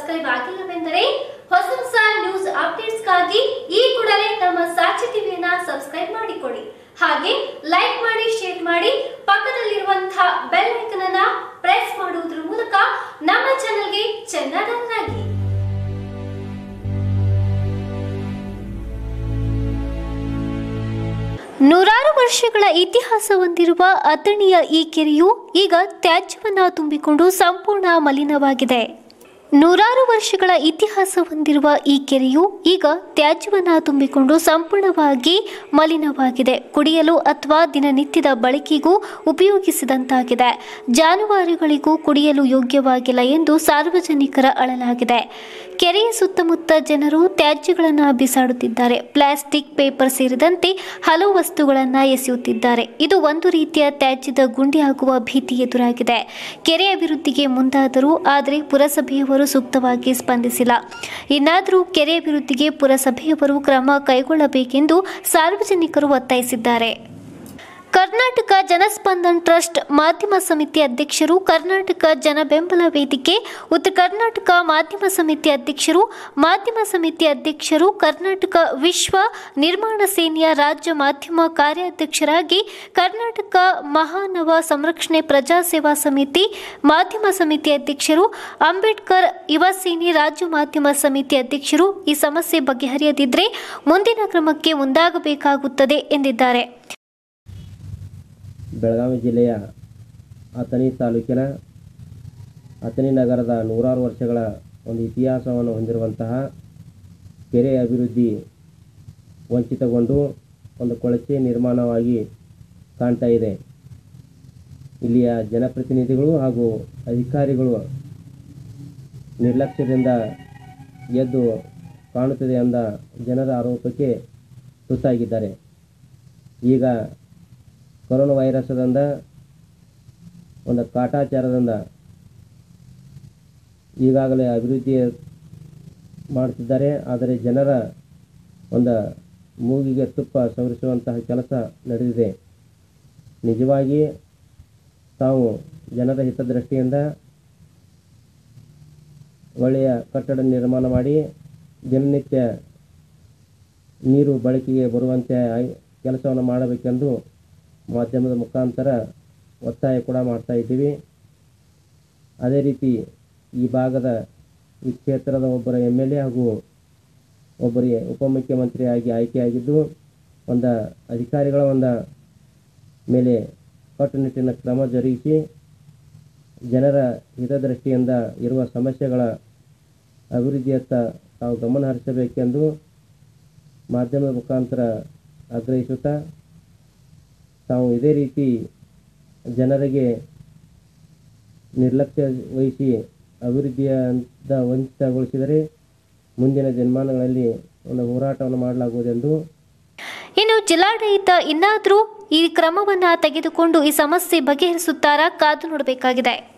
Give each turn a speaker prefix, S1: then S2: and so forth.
S1: subscribe ಆಗಿಲ್ಲವೆಂದರೆ ಹೊಸ ಹೊಸ news ಅಪ್ಡೇಟ್ಸ್ಗಾಗಿ ಈ ಕೂಡಲೇ ನಮ್ಮ ಸಾಕ್ಷಿ ಟಿವಿಯನ್ನ ಸಬ್ಸ್ಕ್ರೈಬ್ ಮಾಡಿಕೊಳ್ಳಿ ಹಾಗೆ ಲೈಕ್ ಮಾಡಿ ಶೇರ್ ಮಾಡಿ ಪಕ್ಕದಲ್ಲಿರುವಂತಹ ಬೆಲ್ ಐಕನ್ ಅನ್ನ ಪ್ರೆಸ್ ಮಾಡುವುದರ ಮೂಲಕ ನಮ್ಮ ಚಾನೆಲ್ಗೆ ಚೆನ್ನಾಗಿ ನೂರಾರು ವರ್ಷಗಳ ಇತಿಹಾಸ ಹೊಂದಿರುವ ಅಥಣಿಯ ಈ ಕೆರೆಯು ಈಗ ತ್ಯಾಜ್ಯವನ್ನ ತುಂಬಿಕೊಂಡು ಸಂಪೂರ್ಣ ಮಲಿನವಾಗಿದೆ ನೂರಾರು ವರ್ಷಗಳ ಇತಿಹಾಸ ಹೊಂದಿರುವ ಈ ಕೆರೆಯು ಈಗ ತ್ಯಾಜ್ಯವನ್ನ ತುಂಬಿಕೊಂಡು ಸಂಪೂರ್ಣವಾಗಿ ಮಲಿನವಾಗಿದೆ ಕುಡಿಯಲು ಅಥವಾ ದಿನನಿತ್ಯದ ಬಳಕೆಗೂ ಉಪಯೋಗಿಸಿದಂತಾಗಿದೆ ಜಾನುವಾರುಗಳಿಗೂ ಕುಡಿಯಲು ಯೋಗ್ಯವಾಗಿಲ್ಲ ಎಂದು ಸಾರ್ವಜನಿಕರ ಅಳಲಾಗಿದೆ ಕೆರೆಯ ಸುತ್ತಮುತ್ತ ಜನರು ತ್ಯಾಜ್ಯಗಳನ್ನು ಬಿಸಾಡುತ್ತಿದ್ದಾರೆ ಪ್ಲಾಸ್ಟಿಕ್ ಪೇಪರ್ ಸೇರಿದಂತೆ ಹಲವು ವಸ್ತುಗಳನ್ನು ಎಸೆಯುತ್ತಿದ್ದಾರೆ ಇದು ಒಂದು ರೀತಿಯ ತ್ಯಾಜ್ಯದ ಗುಂಡಿಯಾಗುವ ಭೀತಿ ಎದುರಾಗಿದೆ ಕೆರೆ ಅಭಿವೃದ್ಧಿಗೆ ಮುಂದಾದರೂ ಆದರೆ ಪುರಸಭೆಯವರು ಸೂಕ್ತವಾಗಿ ಸ್ಪಂದಿಸಿಲ್ಲ ಇನ್ನಾದರೂ ಕೆರೆ ಅಭಿವೃದ್ಧಿಗೆ ಪುರಸಭೆಯವರು ಕ್ರಮ ಕೈಗೊಳ್ಳಬೇಕೆಂದು ಸಾರ್ವಜನಿಕರು ಒತ್ತಾಯಿಸಿದ್ದಾರೆ ಕರ್ನಾಟಕ ಜನಸ್ಪಂದನ್ ಟ್ರಸ್ಟ್ ಮಾಧ್ಯಮ ಸಮಿತಿ ಅಧ್ಯಕ್ಷರು ಕರ್ನಾಟಕ ಜನ ಬೆಂಬಲ ವೇದಿಕೆ ಉತ್ತರ ಕರ್ನಾಟಕ ಮಾಧ್ಯಮ ಸಮಿತಿ ಅಧ್ಯಕ್ಷರು ಮಾಧ್ಯಮ ಸಮಿತಿ ಅಧ್ಯಕ್ಷರು ಕರ್ನಾಟಕ ವಿಶ್ವ ನಿರ್ಮಾಣ ಸೇನೆಯ ರಾಜ್ಯ ಮಾಧ್ಯಮ ಕಾರ್ಯಾಧ್ಯಕ್ಷರಾಗಿ ಕರ್ನಾಟಕ ಮಹಾನವ ಸಂರಕ್ಷಣೆ ಪ್ರಜಾ ಸೇವಾ ಸಮಿತಿ ಮಾಧ್ಯಮ ಸಮಿತಿ ಅಧ್ಯಕ್ಷರು ಅಂಬೇಡ್ಕರ್ ಯುವ ಸೇನೆ ರಾಜ್ಯ ಮಾಧ್ಯಮ ಸಮಿತಿ ಅಧ್ಯಕ್ಷರು ಈ ಸಮಸ್ಯೆ ಬಗೆಹರಿಯದಿದ್ದರೆ ಮುಂದಿನ ಕ್ರಮಕ್ಕೆ ಮುಂದಾಗಬೇಕಾಗುತ್ತದೆ ಎಂದಿದ್ದಾರೆ
S2: ಬೆಳಗಾವಿ ಜಿಲ್ಲೆಯ ಅಥಣಿ ತಾಲೂಕಿನ ಅಥಣಿ ನಗರದ ನೂರಾರು ವರ್ಷಗಳ ಒಂದು ಇತಿಹಾಸವನ್ನು ಹೊಂದಿರುವಂತಹ ಕೆರೆ ಅಭಿವೃದ್ಧಿ ವಂಚಿತಗೊಂಡು ಒಂದು ಕೊಳಚೆ ನಿರ್ಮಾಣವಾಗಿ ಕಾಣ್ತಾ ಇದೆ ಇಲ್ಲಿಯ ಜನಪ್ರತಿನಿಧಿಗಳು ಹಾಗೂ ಅಧಿಕಾರಿಗಳು ನಿರ್ಲಕ್ಷ್ಯದಿಂದ ಎದ್ದು ಕಾಣುತ್ತದೆ ಎಂದ ಜನರ ಆರೋಪಕ್ಕೆ ತುತ್ತಾಗಿದ್ದಾರೆ ಈಗ ಕೊರೋನಾ ವೈರಸ್ದಿಂದ ಒಂದು ಕಾಟಾಚಾರದಿಂದ ಈಗಾಗಲೇ ಅಭಿವೃದ್ಧಿ ಮಾಡುತ್ತಿದ್ದಾರೆ ಆದರೆ ಜನರ ಒಂದು ಮೂಗಿಗೆ ತುಪ್ಪ ಸವರಿಸುವಂತಹ ಕೆಲಸ ನಡೆದಿದೆ ನಿಜವಾಗಿ ತಾವು ಜನರ ಹಿತದೃಷ್ಟಿಯಿಂದ ಒಳ್ಳೆಯ ಕಟ್ಟಡ ನಿರ್ಮಾಣ ಮಾಡಿ ದಿನನಿತ್ಯ ನೀರು ಬಳಕೆಗೆ ಬರುವಂತೆ ಕೆಲಸವನ್ನು ಮಾಡಬೇಕೆಂದು ಮಾಧ್ಯಮದ ಮುಖಾಂತರ ಒತ್ತಾಯ ಕೂಡ ಮಾಡ್ತಾ ಇದ್ದೀವಿ ಅದೇ ರೀತಿ ಈ ಭಾಗದ ಈ ಕ್ಷೇತ್ರದ ಒಬ್ಬರ ಎಮ್ ಎಲ್ ಎ ಹಾಗೂ ಒಬ್ಬರಿಗೆ ಉಪಮುಖ್ಯಮಂತ್ರಿಯಾಗಿ ಆಯ್ಕೆಯಾಗಿದ್ದು ಒಂದು ಅಧಿಕಾರಿಗಳ ಒಂದು ಮೇಲೆ ಕಟ್ಟುನಿಟ್ಟಿನ ಕ್ರಮ ಜರುಗಿಸಿ ಜನರ ಹಿತದೃಷ್ಟಿಯಿಂದ ಇರುವ ಸಮಸ್ಯೆಗಳ ಅಭಿವೃದ್ಧಿಯತ್ತ ತಾವು ಗಮನ ಹರಿಸಬೇಕೆಂದು ಮಾಧ್ಯಮದ ಮುಖಾಂತರ ಆಗ್ರಹಿಸುತ್ತಾ ತಾವು ಇದೇ ರೀತಿ ಜನರಿಗೆ ನಿರ್ಲಕ್ಷ್ಯ ವಹಿಸಿ ಅಭಿವೃದ್ಧಿಯಿಂದ ವಂಚಿತಗೊಳಿಸಿದರೆ ಮುಂದಿನ ದಿನಮಾನಗಳಲ್ಲಿ ಒಂದು ಹೋರಾಟವನ್ನು ಮಾಡಲಾಗುವುದೆಂದು
S1: ಇನ್ನು ಜಿಲ್ಲಾಡಳಿತ ಇನ್ನಾದರೂ ಈ ಕ್ರಮವನ್ನು ತೆಗೆದುಕೊಂಡು ಈ ಸಮಸ್ಯೆ ಬಗೆಹರಿಸುತ್ತಾರಾ ಕಾದು ನೋಡಬೇಕಾಗಿದೆ